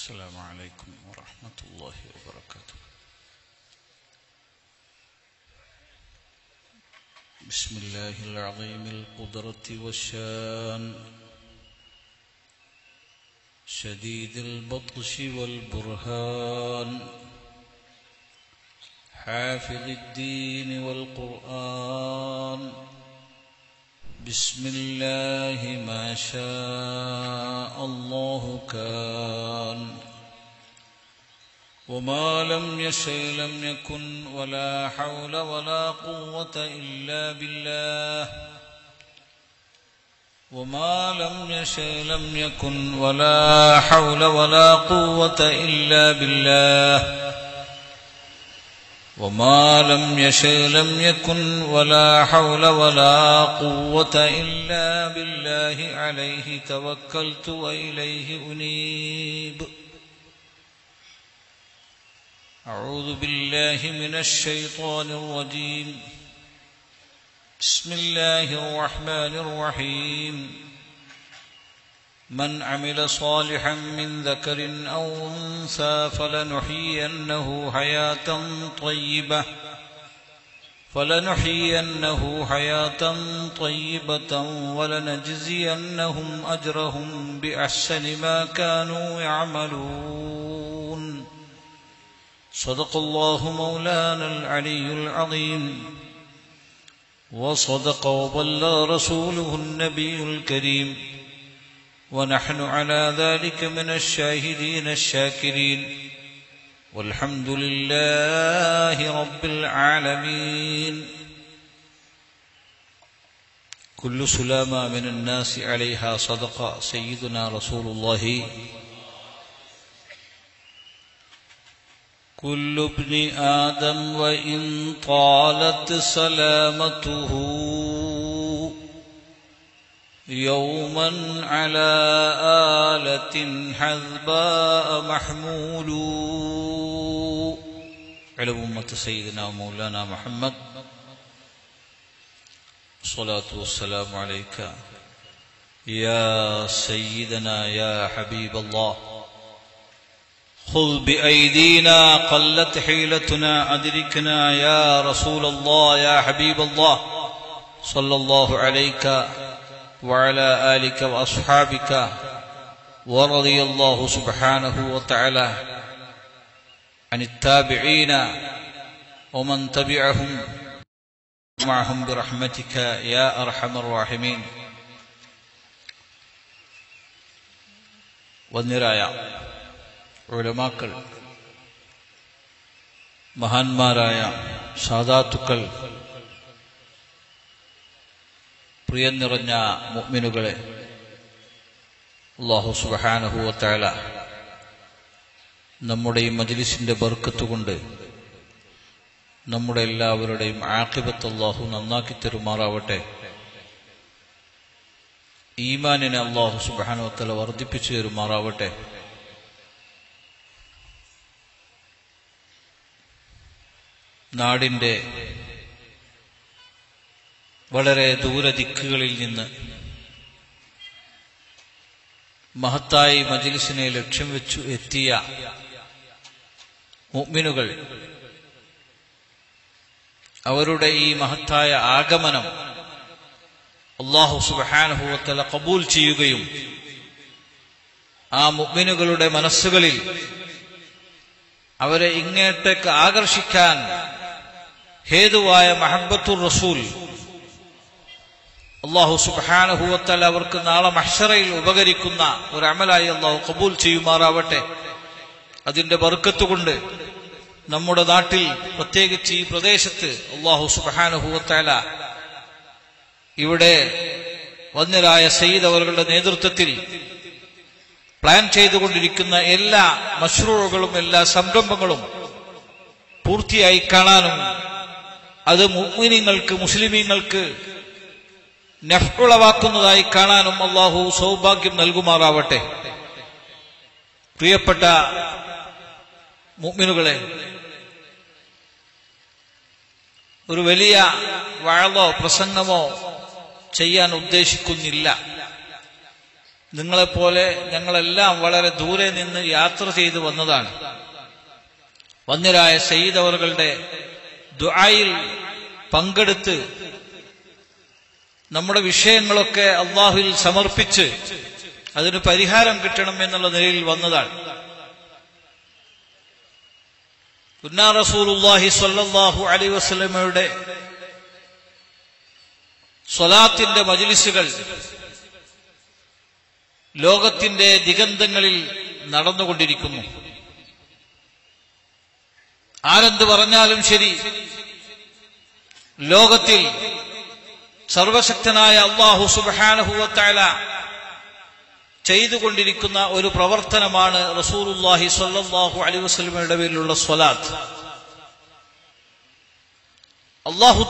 السلام عليكم ورحمة الله وبركاته بسم الله العظيم القدرة والشان شديد البطش والبرهان حافظ الدين والقرآن بسم الله ما شاء الله كان وما لم يشأ لم يكن ولا حول ولا قوة إلا بالله وما لم يشأ لم يكن ولا حول ولا قوة إلا بالله وما لم يشأ لم يكن ولا حول ولا قوة إلا بالله عليه توكلت وإليه أنيب أعوذ بالله من الشيطان الرجيم بسم الله الرحمن الرحيم من عمل صالحا من ذكر أو أنثى فلنحيينه حياة طيبة فلنحيينه حياة طيبة ولنجزينهم أجرهم بأحسن ما كانوا يعملون صدق الله مولانا العلي العظيم وصدق وبلغ رسوله النبي الكريم ونحن على ذلك من الشاهدين الشاكرين والحمد لله رب العالمين كل سلامة من الناس عليها صدق سيدنا رسول الله كل ابن آدم وإن طالت سلامته يوما على آلة حذباء محمول على أمة سيدنا ومولانا محمد الصلاة والسلام عليك يا سيدنا يا حبيب الله خذ بأيدينا قلت حيلتنا أدركنا يا رسول الله يا حبيب الله صلى الله عليك وعلى آلك وأصحابك ورضي الله سبحانه وتعالى عن التابعين ومن تبعهم معهم برحمتك يا أرحم الراحمين വന്നിരായ ഉലമാക്കൾ മഹാന്മാരായ സാധാത്തുക്കൾ പ്രിയം നിറഞ്ഞ മുഅ്മിനുകളെ അള്ളാഹു സുബഹാനഹുവത്തായ നമ്മുടെ ഈ മജ്ലിസിന്റെ ബർക്കത്ത് കൊണ്ട് നമ്മുടെ എല്ലാവരുടെയും ആക്കിബത്ത് അള്ളാഹു നന്നാക്കി തരുമാറാവട്ടെ ഈമാനിനെ അള്ളാഹു സുബാനുവത്തല വർദ്ധിപ്പിച്ചു തരുമാറാവട്ടെ നാടിന്റെ വളരെ ദൂരദിക്കുകളിൽ നിന്ന് മഹത്തായി മജിലിസിനെ ലക്ഷ്യം വെച്ചു എത്തിയ മുഅ്മിനുകൾ അവരുടെ ഈ മഹത്തായ ആഗമനം അള്ളാഹു സുബാനുഭവത്തല കബൂൽ ചെയ്യുകയും ആ മുഅ്മിനുകളുടെ മനസ്സുകളിൽ അവരെ ഇങ്ങോട്ടേക്ക് ആകർഷിക്കാൻ ഹേതുവായ മഹബത്തുർ റസൂൽ അള്ളാഹു സുബാനുഭവത്തൽ അവർക്ക് നാളെ മഹ്ഷറയിൽ ഉപകരിക്കുന്ന ഒരു അമലായി അള്ളാഹു കബൂൽ ചെയ്യുമാറാവട്ടെ അതിന്റെ ബർക്കത്തുകൊണ്ട് നമ്മുടെ നാട്ടിൽ പ്രത്യേകിച്ച് ഈ പ്രദേശത്ത് അള്ളാഹു സുബാനുഭവത്തല ഇവിടെ വന്നിരായ സയ്യിദ് അവരുടെ നേതൃത്വത്തിൽ പ്ലാൻ ചെയ്തുകൊണ്ടിരിക്കുന്ന എല്ലാ മഷ്റൂറുകളും എല്ലാ സംരംഭങ്ങളും പൂർത്തിയായി കാണാനും അത് മുഅ്മിനീങ്ങൾക്ക് മുസ്ലിമീങ്ങൾക്ക് നഫ്കുളവാക്കുന്നതായി കാണാനും അള്ളാഹു സൗഭാഗ്യം നൽകുമാറാവട്ടെ പ്രിയപ്പെട്ട മുഅ്മിനുകളെ ഒരു വലിയ വാഴലോ പ്രസംഗമോ ചെയ്യാൻ ഉദ്ദേശിക്കുന്നില്ല നിങ്ങളെപ്പോലെ ഞങ്ങളെല്ലാം വളരെ ദൂരെ നിന്ന് യാത്ര ചെയ്തു വന്നതാണ് വന്യരായ സയ്യിദ് അവറുകളുടെ ദുആയിൽ പങ്കെടുത്ത് നമ്മുടെ വിഷയങ്ങളൊക്കെ അള്ളാഹുവിൽ സമർപ്പിച്ച് അതിന് പരിഹാരം കിട്ടണം എന്നുള്ള നിലയിൽ വന്നതാണ് ഉന്നാ റസൂലുള്ളാഹി സ്വല്ലല്ലാഹു അലൈഹി വസല്ലമയുടെ സ്വലാത്തിന്റെ മജ്ലിസുകൾ ലോകത്തിന്റെ ദിഗന്ധങ്ങളിൽ നടന്നുകൊണ്ടിരിക്കുന്നു ആരെന്ത് പറഞ്ഞാലും ശരി ലോകത്തിൽ സർവശക്തനായ അള്ളാഹു സുബാനഹുവത്തായ ചെയ്തുകൊണ്ടിരിക്കുന്ന ഒരു പ്രവർത്തനമാണ് റസൂലുല്ലാഹി സ്വല്ലല്ലാഹു അലൈഹി വസല്ലമയുടെ പേരിലുള്ള സ്വലാത്ത് അള്ളാഹു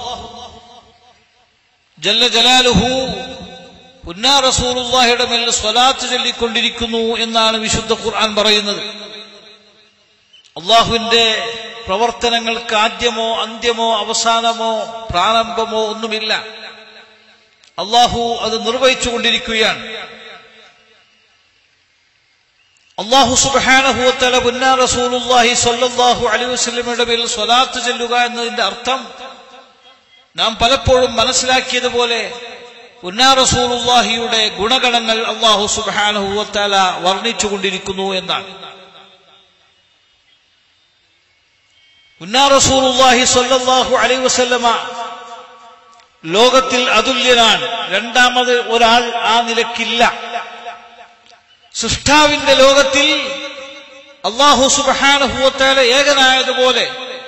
ജല്ല ജലാലുഹു പുന്നാ റസൂലുള്ളാഹിയുടെ മേൽ സ്വലാത്ത് ചൊല്ലിക്കൊണ്ടിരിക്കുന്നു എന്നാണ് വിശുദ്ധ ഖുർആൻ പറയുന്നത് അള്ളാഹുവിന്റെ പ്രവർത്തനങ്ങൾക്ക് ആദ്യമോ അന്ത്യമോ അവസാനമോ പ്രാരംഭമോ ഒന്നുമില്ല അള്ളാഹു അത് നിർവഹിച്ചുകൊണ്ടിരിക്കുകയാണ് അള്ളാഹു സുബാനഹുവത്തല പുന്നാ റസൂലുല്ലാഹി സ്വല്ലല്ലാഹു അലൈഹി വസല്ലമയുടെ പേരിൽ സ്വലാത്ത് ചെല്ലുക എന്നതിന്റെ അർത്ഥം നാം പലപ്പോഴും മനസ്സിലാക്കിയതുപോലെ ഉന്നാ റസൂലുല്ലാഹിയുടെ ഗുണഗണങ്ങൾ അള്ളാഹു സുബാനഹുവത്തല വർണ്ണിച്ചുകൊണ്ടിരിക്കുന്നു എന്നാണ് ഉന്നാ റസൂലുല്ലാഹി സ്വല്ലല്ലാഹു അലൈഹി വസല്ലമ ലോകത്തിൽ അതുല്യനാണ് രണ്ടാമത് ഒരാൾ ആ നിലക്കില്ല സൃഷ്ടാവിന്റെ ലോകത്തിൽ അള്ളാഹു സുബാനഹുവത്തേല ഏകനായതുപോലെ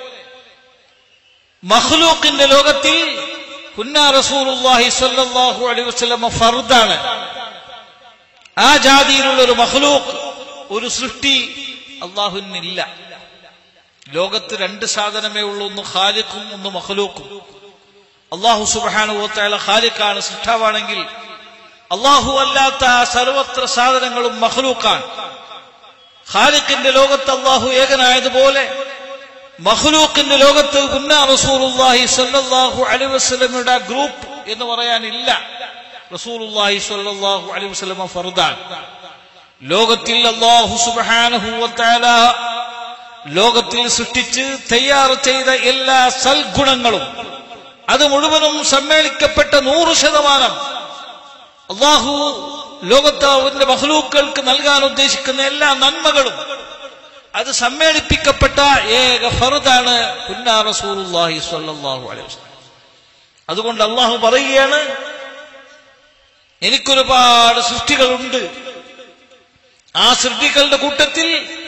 മഹ്ലൂക്കിന്റെ ലോകത്തിൽ കുന്നാ റസൂലുള്ളാഹി സ്വല്ലല്ലാഹു അലൈഹി വസല്ലമ ഫർദാണ് ആ ജാതിയിലുള്ള ഒരു മഹ്ലൂക്ക് ഒരു സൃഷ്ടി അള്ളാഹുവിനില്ല ലോകത്ത് രണ്ട് സാധനമേ ഉള്ളൂ ഒന്ന് ഖാലിഖും ഒന്ന് മഹ്ലൂക്കും അള്ളാഹു സുബാനുവത്തായ ഖാലിഖാണ് സൃഷ്ടാവാണെങ്കിൽ അള്ളാഹു അല്ലാത്ത സർവത്ര സാധനങ്ങളും മഹ്ലൂക്കാണ് ഖാലിഖിന്റെ ലോകത്ത് അള്ളാഹു ഏകനായതുപോലെ മഹ്ലൂക്കിന്റെ ലോകത്ത് കുന്നാ റസൂലുള്ളാഹി സ്വല്ലല്ലാഹു അലൈഹി വസല്ലമയുടെ ഗ്രൂപ്പ് എന്ന് പറയാനില്ല റസൂലുള്ളാഹി സ്വല്ലല്ലാഹു അലൈഹി വസല്ലമ ഫർദാൻ ലോകത്തിൽ അള്ളാഹു സുബ്ഹാനഹു വതആല ലോകത്തിൽ സൃഷ്ടിച്ച് തയ്യാർ ചെയ്ത എല്ലാ സൽഗുണങ്ങളും അത് മുഴുവനും സമ്മേളിക്കപ്പെട്ട നൂറ് ശതമാനം അള്ളാഹു ലോകത്ത് അവന്റെ മഹ്ലൂക്കൾക്ക് നൽകാൻ ഉദ്ദേശിക്കുന്ന എല്ലാ നന്മകളും അത് സമ്മേളിപ്പിക്കപ്പെട്ട ഏക ഫറുദാണ് പുന്നാ റസൂലുള്ളാഹി സ്വല്ലല്ലാഹു അലൈഹി വസല്ലം അതുകൊണ്ട് അള്ളാഹു പറയുകയാണ് എനിക്കൊരുപാട് സൃഷ്ടികളുണ്ട് ആ സൃഷ്ടികളുടെ കൂട്ടത്തിൽ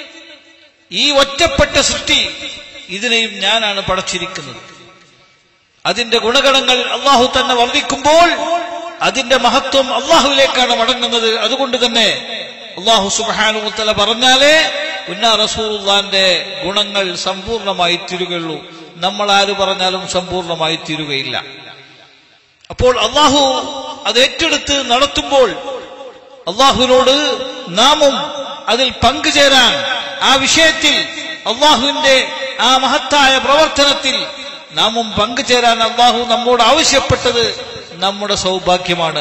ഈ ഒറ്റപ്പെട്ട സൃഷ്ടി ഇതിനെയും ഞാനാണ് പടച്ചിരിക്കുന്നത് അതിന്റെ ഗുണഗണങ്ങൾ അള്ളാഹു തന്നെ വർദ്ധിക്കുമ്പോൾ അതിന്റെ മഹത്വം അള്ളാഹുവിലേക്കാണ് മടങ്ങുന്നത് അതുകൊണ്ട് തന്നെ അള്ളാഹു സുബാനുത്തല പറഞ്ഞാലേ ഉന്നാ റസൂറുല്ലാന്റെ ഗുണങ്ങൾ സമ്പൂർണമായി തീരുകയുള്ളൂ നമ്മൾ ആര് പറഞ്ഞാലും സമ്പൂർണമായി തീരുകയില്ല അപ്പോൾ അള്ളാഹു അത് ഏറ്റെടുത്ത് നടത്തുമ്പോൾ അള്ളാഹുവിനോട് നാമും അതിൽ പങ്കുചേരാൻ ആ വിഷയത്തിൽ അള്ളാഹുവിന്റെ ആ മഹത്തായ പ്രവർത്തനത്തിൽ നാമും പങ്കുചേരാൻ അള്ളാഹു നമ്മോട് ആവശ്യപ്പെട്ടത് നമ്മുടെ സൗഭാഗ്യമാണ്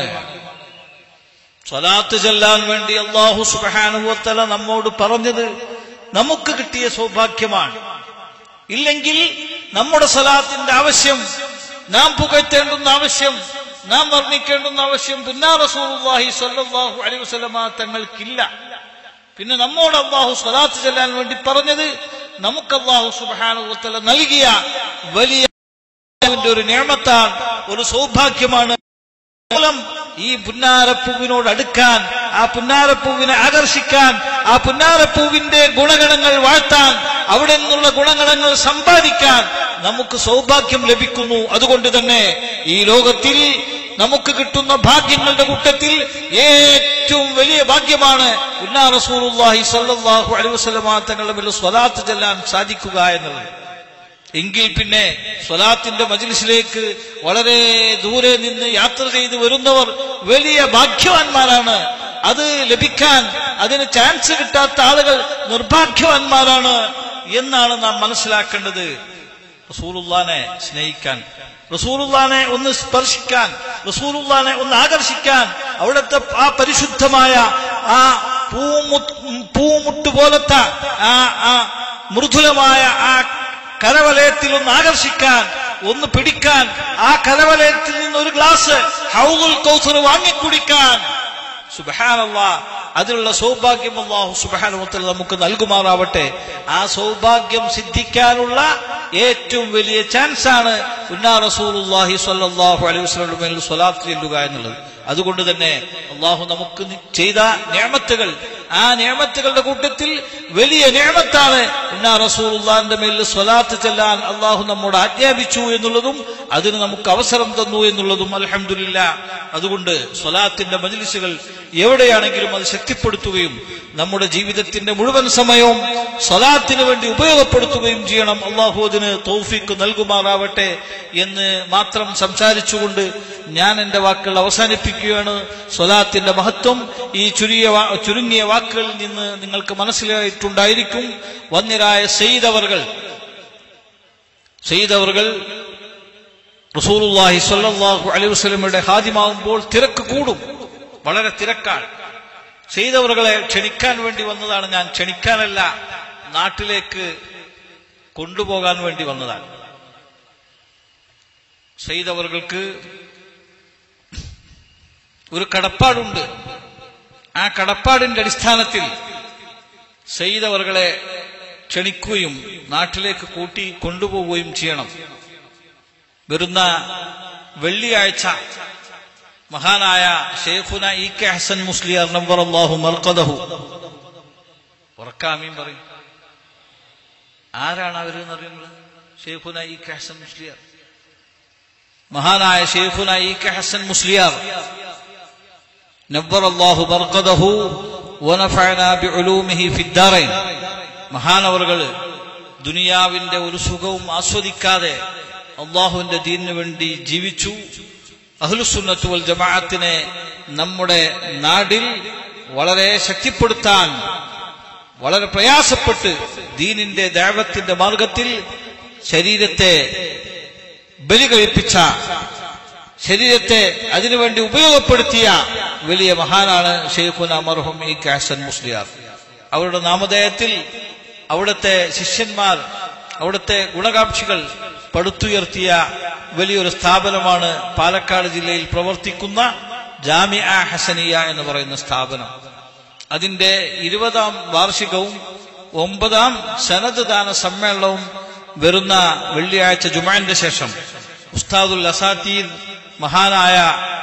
സ്വലാത്ത് ചെല്ലാൻ വേണ്ടി അള്ളാഹു സുബാനുവത്തല നമ്മോട് പറഞ്ഞത് നമുക്ക് കിട്ടിയ സൗഭാഗ്യമാണ് ഇല്ലെങ്കിൽ നമ്മുടെ സ്വലാത്തിന്റെ ആവശ്യം നാം പുകഴ്ത്തേണ്ടുന്ന ആവശ്യം നാം വർണ്ണിക്കേണ്ടുന്ന ആവശ്യം പുന്നാ റസൂലുള്ളാഹി സ്വല്ലല്ലാഹു അലൈഹി വസല്ലമ തങ്ങൾക്കില്ല പിന്നെ നമ്മോട് അള്ളാഹു സ്വലാത്ത് ചെല്ലാൻ വേണ്ടി പറഞ്ഞത് നമുക്ക് അള്ളാഹു സുബാനുവത്തല നൽകിയ വലിയ ഒരു നിയമത്താണ് ഒരു സൗഭാഗ്യമാണ് മൂലം ഈ പുന്നാരപ്പൂവിനോട് അടുക്കാൻ ആ പുന്നാരപ്പൂവിനെ ആകർഷിക്കാൻ ആ പുന്നാരപ്പൂവിന്റെ ഗുണഗണങ്ങൾ വാഴ്ത്താൻ അവിടെ നിന്നുള്ള ഗുണഗണങ്ങൾ സമ്പാദിക്കാൻ നമുക്ക് സൗഭാഗ്യം ലഭിക്കുന്നു അതുകൊണ്ട് തന്നെ ഈ ലോകത്തിൽ നമുക്ക് കിട്ടുന്ന ഭാഗ്യങ്ങളുടെ കൂട്ടത്തിൽ ഏറ്റവും വലിയ ഭാഗ്യമാണ് ഉന്നാ റസൂലുള്ളാഹി സ്വല്ലല്ലാഹു അലൈഹി വസല്ലമ തങ്ങളുടെ മേൽ സ്വലാത്ത് ചെല്ലാൻ സാധിക്കുക എന്നുള്ളത് എങ്കിൽ പിന്നെ സ്വലാത്തിന്റെ മജിലിസിലേക്ക് വളരെ ദൂരെ നിന്ന് യാത്ര ചെയ്ത് വരുന്നവർ വലിയ ഭാഗ്യവാന്മാരാണ് അത് ലഭിക്കാൻ അതിന് ചാൻസ് കിട്ടാത്ത ആളുകൾ നിർഭാഗ്യവാന്മാരാണ് എന്നാണ് നാം മനസ്സിലാക്കേണ്ടത് റസൂലുള്ളാനെ സ്നേഹിക്കാൻ റസൂലുള്ളാനെ ഒന്ന് സ്പർശിക്കാൻ റസൂലുള്ളാനെ ഒന്ന് ആകർഷിക്കാൻ അവിടുത്തെ ആ പരിശുദ്ധമായ ആ പൂമുട്ട് പൂമുട്ട് പോലത്തെ ആ ആ മൃദുലമായ ആ കരവലയത്തിൽ ഒന്ന് ആകർഷിക്കാൻ ഒന്ന് പിടിക്കാൻ ആ കരവലയത്തിൽ നിന്ന് ഒരു ഗ്ലാസ് ഹൗദുൽ കൗസർ വാങ്ങിക്കുടിക്കാൻ സുബഹാനല്ലാ അതിനുള്ള സൗഭാഗ്യം അള്ളാഹു സുബഹാനുമത്തിൽ നമുക്ക് നൽകുമാറാവട്ടെ ആ സൗഭാഗ്യം സിദ്ധിക്കാനുള്ള ഏറ്റവും വലിയ ചാൻസ് ആണ് ഉന്നാ റസൂലുള്ളാഹി സ്വല്ലല്ലാഹു അലൈഹി വസല്ലം മേൽ സ്വലാത്ത് ചെല്ലുക എന്നുള്ളത് അതുകൊണ്ട് തന്നെ അള്ളാഹു നമുക്ക് ചെയ്ത നിയമത്തുകൾ ആ നിയമത്തുകളുടെ കൂട്ടത്തിൽ വലിയ നിയമത്താണ് ഉന്നാ റസൂലുള്ളാന്റെ മേൽ സ്വലാത്ത് ചെല്ലാൻ അള്ളാഹു നമ്മോട് ആജ്ഞാപിച്ചു എന്നുള്ളതും അതിന് നമുക്ക് അവസരം തന്നു എന്നുള്ളതും അലഹമില്ല അതുകൊണ്ട് സ്വലാത്തിന്റെ മജിലിസുകൾ എവിടെയാണെങ്കിലും അത് ശക്തിപ്പെടുത്തുകയും നമ്മുടെ ജീവിതത്തിന്റെ മുഴുവൻ സമയവും സ്വലാത്തിന് വേണ്ടി ഉപയോഗപ്പെടുത്തുകയും ചെയ്യണം അള്ളാഹു അതിന് തൗഫീക്ക് നൽകുമാറാവട്ടെ എന്ന് മാത്രം സംസാരിച്ചുകൊണ്ട് ഞാൻ എന്റെ വാക്കുകൾ അവസാനിപ്പിക്കുകയാണ് സ്വലാത്തിന്റെ മഹത്വം ഈ ചുരുങ്ങിയ വാ- ചുരുങ്ങിയ വാക്കുകളിൽ നിന്ന് നിങ്ങൾക്ക് മനസ്സിലായിട്ടുണ്ടായിരിക്കും വന്യരായ സെയ്തവർകൾ സെയ്തവർകൾ റസൂലുള്ളാഹി സ്വല്ലല്ലാഹു അലൈഹി വസല്ലമയുടെ ഹാദിമാവുമ്പോൾ തിരക്ക് കൂടും വളരെ തിരക്കാണ് ചെയ്തവറുകളെ ക്ഷണിക്കാൻ വേണ്ടി വന്നതാണ് ഞാൻ ക്ഷണിക്കാനല്ല നാട്ടിലേക്ക് കൊണ്ടുപോകാൻ വേണ്ടി വന്നതാണ് ചെയ്തവർക്ക് ഒരു കടപ്പാടുണ്ട് ആ കടപ്പാടിന്റെ അടിസ്ഥാനത്തിൽ ചെയ്തവറുകളെ ക്ഷണിക്കുകയും നാട്ടിലേക്ക് കൂട്ടി കൊണ്ടുപോവുകയും ചെയ്യണം വരുന്ന വെള്ളിയാഴ്ച മഹാനായ ഷെയ്ഖുന ഇ കെ ഹസൻ മുസ്ലിയാർ നമ്പർ അള്ളാഹു മർക്കദഹു ഉറക്കാമീൻ പറയും ആരാണ് അവരെന്ന് അറിയുന്നത് ഷെയ്ഖുന ഇ കെ ഹസൻ മുസ്ലിയാർ മഹാനായ ഷെയ്ഖുന ഇ കെ ഹസൻ മുസ്ലിയാർ നബ്ബർ അള്ളാഹു മർക്കദഹു വനഫഅനാ ബിഉലൂമിഹി ഫിദ്ദാറൈൻ മഹാനവറുകൾ ദുനിയാവിന്റെ ഒരു സുഖവും ആസ്വദിക്കാതെ അള്ളാഹുവിന്റെ ദീനിനു വേണ്ടി ജീവിച്ചു അഹ്ലുസുന്നത്ത് വൽ ജമാഅത്തിനെ നമ്മുടെ നാടിൽ വളരെ ശക്തിപ്പെടുത്താൻ വളരെ പ്രയാസപ്പെട്ട് ദീനിന്റെ ദൈവത്തിന്റെ മാർഗത്തിൽ ശരീരത്തെ ബലി കഴിപ്പിച്ച ശരീരത്തെ അതിനുവേണ്ടി ഉപയോഗപ്പെടുത്തിയ വലിയ മഹാനാണ് ഷെയ്ഖുന മർഹും ഇ കാസൻ മുസ്ലിയാർ അവരുടെ നാമധേയത്തിൽ അവിടുത്തെ ശിഷ്യന്മാർ അവിടുത്തെ ഗുണകാംക്ഷികൾ പടുത്തുയർത്തിയ വലിയൊരു സ്ഥാപനമാണ് പാലക്കാട് ജില്ലയിൽ പ്രവർത്തിക്കുന്ന ജാമിഅ ഹസനിയ എന്ന് പറയുന്ന സ്ഥാപനം അതിന്റെ ഇരുപതാം വാർഷികവും ഒമ്പതാം സനദ് ദാന സമ്മേളനവും വരുന്ന വെള്ളിയാഴ്ച ജുമാന്റെ ശേഷം ഉസ്താദുൽ അസാത്തീർ മഹാനായ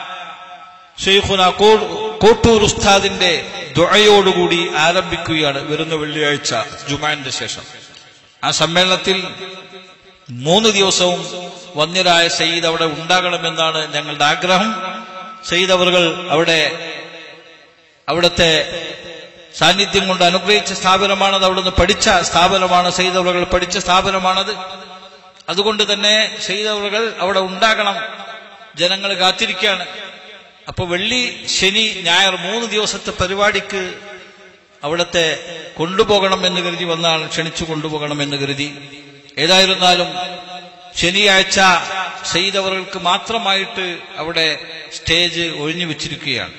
ഷെയ്ഖുന കോ- കോട്ടൂർ ഉസ്താദിന്റെ ദുഴയോടുകൂടി ആരംഭിക്കുകയാണ് വരുന്ന വെള്ളിയാഴ്ച ജുമാന്റെ ശേഷം ആ സമ്മേളനത്തിൽ മൂന്ന് ദിവസവും വന്യരായ സയ്യിദ് അവിടെ ഉണ്ടാകണമെന്നാണ് ഞങ്ങളുടെ ആഗ്രഹം സയ്യിദ് അവറുകൾ അവിടെ അവിടുത്തെ സാന്നിധ്യം കൊണ്ട് അനുഗ്രഹിച്ച സ്ഥാപനമാണത് അവിടുന്ന് പഠിച്ച സ്ഥാപനമാണ് സയ്യിദ് അവറുകൾ പഠിച്ച സ്ഥാപനമാണത് അതുകൊണ്ട് തന്നെ സയ്യിദ് അവറുകൾ അവിടെ ഉണ്ടാകണം ജനങ്ങൾ കാത്തിരിക്കുകയാണ് അപ്പൊ വെള്ളി ശനി ഞായർ മൂന്ന് ദിവസത്തെ പരിപാടിക്ക് അവിടത്തെ കൊണ്ടുപോകണം എന്ന് കരുതി വന്നാണ് ക്ഷണിച്ചു കൊണ്ടുപോകണം എന്ന് കരുതി ഏതായിരുന്നാലും ശനിയാഴ്ച ചെയ്തവർക്ക് മാത്രമായിട്ട് അവിടെ സ്റ്റേജ് ഒഴിഞ്ഞു വെച്ചിരിക്കുകയാണ്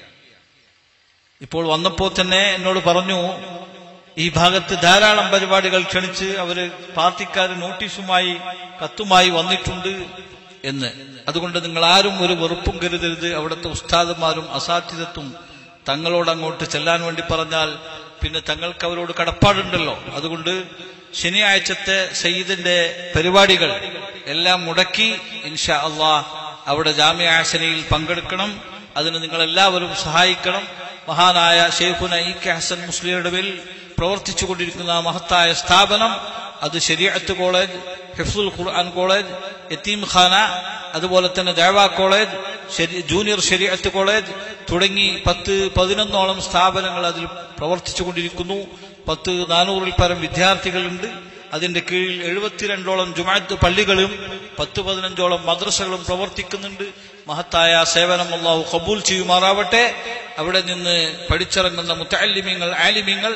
ഇപ്പോൾ വന്നപ്പോൾ തന്നെ എന്നോട് പറഞ്ഞു ഈ ഭാഗത്ത് ധാരാളം പരിപാടികൾ ക്ഷണിച്ച് അവര് പാർട്ടിക്കാർ നോട്ടീസുമായി കത്തുമായി വന്നിട്ടുണ്ട് എന്ന് അതുകൊണ്ട് നിങ്ങൾ ആരും ഒരു വെറുപ്പും കരുതരുത് അവിടുത്തെ ഉസ്താദന്മാരും അസാധ്യതത്വം തങ്ങളോട് അങ്ങോട്ട് ചെല്ലാൻ വേണ്ടി പറഞ്ഞാൽ പിന്നെ തങ്ങൾക്ക് അവരോട് കടപ്പാടുണ്ടല്ലോ അതുകൊണ്ട് ശനിയാഴ്ചത്തെ സയ്യിദിന്റെ പരിപാടികൾ എല്ലാം മുടക്കി ഇൻഷാ അള്ളാഹ് അവിടെ ജാമ്യ ആസനയിൽ പങ്കെടുക്കണം അതിന് നിങ്ങൾ എല്ലാവരും സഹായിക്കണം മഹാനായ ഷെയ്ഖുന ഇ കെ ഹസൻ മുസ്ലിയുടെ പേരിൽ പ്രവർത്തിച്ചു കൊണ്ടിരിക്കുന്ന ആ മഹത്തായ സ്ഥാപനം അത് ശരിയത്ത് കോളേജ് ഹിഫ്സുൽ ഖുർആൻ കോളേജ് യത്തീം ഖാന അതുപോലെ തന്നെ ദേവ കോളേജ് ശരി- ജൂനിയർ ശരിയത്ത് കോളേജ് തുടങ്ങി പത്ത് പതിനൊന്നോളം സ്ഥാപനങ്ങൾ അതിൽ പ്രവർത്തിച്ചു കൊണ്ടിരിക്കുന്നു പത്ത് നാനൂറിൽ പരം വിദ്യാർത്ഥികളുണ്ട് അതിന്റെ കീഴിൽ എഴുപത്തിരണ്ടോളം ജുമാഅത്ത് പള്ളികളും പത്ത് പതിനഞ്ചോളം മദ്രസകളും പ്രവർത്തിക്കുന്നുണ്ട് മഹത്തായ സേവനം അള്ളാഹു കബൂൽ ചെയ്യുമാറാവട്ടെ അവിടെ നിന്ന് പഠിച്ചിറങ്ങുന്ന മുത്തല്ലിമീങ്ങൾ ആലിമീങ്ങൾ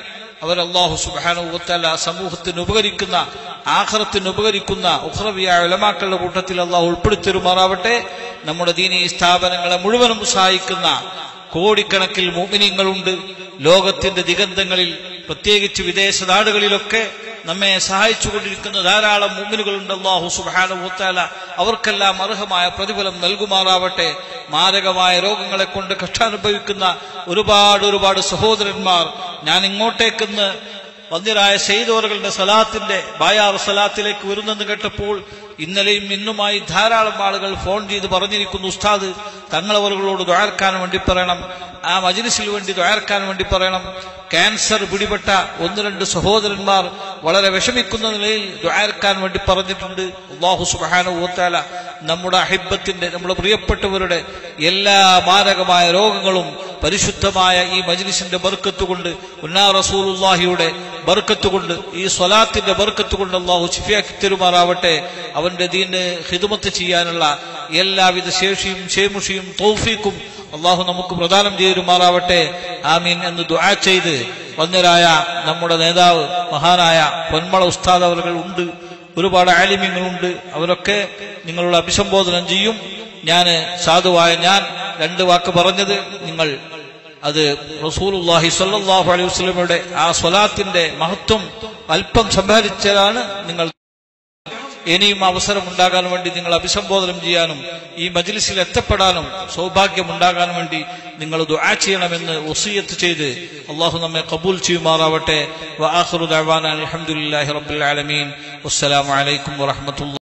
അവർ അള്ളാഹു സുബാനുവത്തല സമൂഹത്തിന് ഉപകരിക്കുന്ന ആഖറത്തിന് ഉപകരിക്കുന്ന ഉഖ്രവിയായ ഉലമാക്കളുടെ കൂട്ടത്തിൽ അള്ളാഹു ഉൾപ്പെടുത്തിരുമാറാവട്ടെ നമ്മുടെ ദീനീ സ്ഥാപനങ്ങളെ മുഴുവനും സഹായിക്കുന്ന കോടിക്കണക്കിൽ മോമിനിങ്ങളുണ്ട് ലോകത്തിന്റെ ദിഗന്ധങ്ങളിൽ പ്രത്യേകിച്ച് വിദേശ നാടുകളിലൊക്കെ നമ്മെ സഹായിച്ചുകൊണ്ടിരിക്കുന്ന ധാരാളം മുമ്മിനുകളുണ്ട് അള്ളാഹു സുബാനുഭൂത്താല അവർക്കെല്ലാം അർഹമായ പ്രതിഫലം നൽകുമാറാവട്ടെ മാരകമായ രോഗങ്ങളെ കൊണ്ട് കഷ്ടാനുഭവിക്കുന്ന ഒരുപാട് ഒരുപാട് സഹോദരന്മാർ ഞാൻ ഇങ്ങോട്ടേക്കെന്ന് വന്യരായ സെയ്തോറുകളുടെ സലാത്തിന്റെ ബായാർ സലാത്തിലേക്ക് വരുന്നെന്ന് കേട്ടപ്പോൾ ഇന്നലെയും ഇന്നുമായി ധാരാളം ആളുകൾ ഫോൺ ചെയ്ത് പറഞ്ഞിരിക്കുന്നു ഉസ്താദ് തങ്ങളവറുകളോട് ദ്വാർക്കാൻ വേണ്ടി പറയണം ആ മജിലിസിൽ വേണ്ടി ദ്വാർക്കാൻ വേണ്ടി പറയണം ക്യാൻസർ പിടിപെട്ട ഒന്ന് രണ്ട് സഹോദരന്മാർ വളരെ വിഷമിക്കുന്ന നിലയിൽ ദ്വാർക്കാൻ വേണ്ടി പറഞ്ഞിട്ടുണ്ട് അള്ളാഹു സുബാനുഭൂത്താല നമ്മുടെ അഹിബത്തിന്റെ നമ്മുടെ പ്രിയപ്പെട്ടവരുടെ എല്ലാ മാരകമായ രോഗങ്ങളും പരിശുദ്ധമായ ഈ മജ്ലിസിന്റെ ബർക്കത്ത് കൊണ്ട് ഉന്നാ റസൂലുള്ളാഹിയുടെ ബർക്കത്ത് കൊണ്ട് ഈ സ്വലാത്തിന്റെ ബർക്കത്ത് കൊണ്ട് അള്ളാഹു ചിഫിയാക്കി തരുമാറാവട്ടെ അവന്റെ ദീന് ഹിദുമത്ത് ചെയ്യാനുള്ള എല്ലാവിധ ശേഷിയും ഷേമുഷിയും തൗഫീക്കും അള്ളാഹു നമുക്ക് പ്രദാനം ചെയ്തിരുമാറാവട്ടെ ആമീൻ എന്ന് ദുആ ചെയ്ത് വന്നരായ നമ്മുടെ നേതാവ് മഹാനായ പൊന്മള ഉസ്താദ് അവർ ഉണ്ട് ഒരുപാട് ആലിമ്യങ്ങളുണ്ട് അവരൊക്കെ നിങ്ങളുടെ അഭിസംബോധനം ചെയ്യും ഞാൻ സാധുവായ ഞാൻ രണ്ട് വാക്ക് പറഞ്ഞത് നിങ്ങൾ അത് റസൂലുല്ലാഹി സ്വല്ലല്ലാഹു അലൈഹി വസല്ലമയുടെ ആ സ്വലാത്തിന്റെ മഹത്വം അല്പം സംഭാരിച്ചതാണ് നിങ്ങൾ ഇനിയും അവസരം ഉണ്ടാകാൻ വേണ്ടി നിങ്ങൾ അഭിസംബോധനം ചെയ്യാനും ഈ മജ്ലിസിൽ എത്തപ്പെടാനും സൗഭാഗ്യം ഉണ്ടാകാൻ വേണ്ടി നിങ്ങൾ ദുആ ചെയ്യണമെന്ന് വസീയത്ത് ചെയ്ത് അള്ളാഹു നമ്മെ കബൂൽ ചെയ്യുമാറാവട്ടെ വആഖിറു ദഅവാന അൽഹംദുലില്ലാഹി റബ്ബിൽ ആലമീൻ വസ്സലാമു അലൈക്കും വറഹ്മത്തുള്ളാഹി